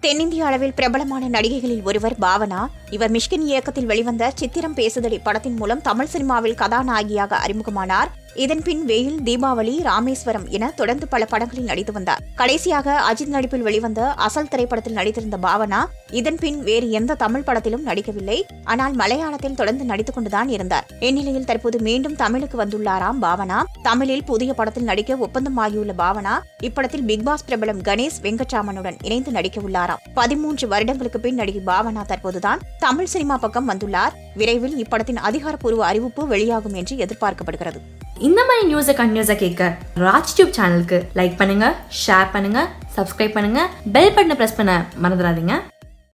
தென்னிந்திய அளவில் பிரபலமான நடிகைகளில் ஒருவர் பாவனா இவர் மிஷ்கின் இயக்கத்தில் வெளிவந்த சித்திரம் பேசுதடி படத்தின் மூலம் தமிழ் சினிமாவில் கதாநாயகியாக அறிமுகமானார் இதன் பின் வெயில் தீபாவளி ராமேஸ்வரம் என தொடர்ந்து பல படங்களில் நடித்து வந்தார் கடைசியாக அஜித் நடிப்பில் வெளிவந்த அசல் திரைப்படத்தில் நடித்திருந்த பாவனா இதன் பின் வேறு எந்த தமிழ் படத்திலும் நடிக்கவில்லை ஆனால் மலையாளத்தில் தொடர்ந்து நடித்துக் கொண்டுதான் இருந்தார் இந்நிலையில் தற்போது மீண்டும் தமிழுக்கு வந்துள்ளாராம் பாவனா தமிழில் புதிய படத்தில் நடிக்க ஒப்பந்தமாகியுள்ள பாவனா இப்படத்தில் பிக் பாஸ் பிரபலம் கணேஷ் வெங்கட்ராமனுடன் இணைந்து நடிக்க உள்ளாராம் பதிமூன்று வருடங்களுக்கு பின் நடிகை பாவனா தற்போதுதான் தமிழ் சினிமா பக்கம் வந்துள்ளார் விரைவில் இப்படத்தின் அதிகாரப்பூர்வ அறிவிப்பு வெளியாகும் என்று எதிர்பார்க்கப்படுகிறது இந்த மாதிரி நியூஸை கண்டினியூஸாக கேட்க ராஜ் டியூப் சேனலுக்கு லைக் பண்ணுங்க ஷேர் பண்ணுங்க சப்ஸ்கிரைப் பண்ணுங்க பெல் பட்டனை ப்ரெஸ் பண்ண மறந்துடாதீங்க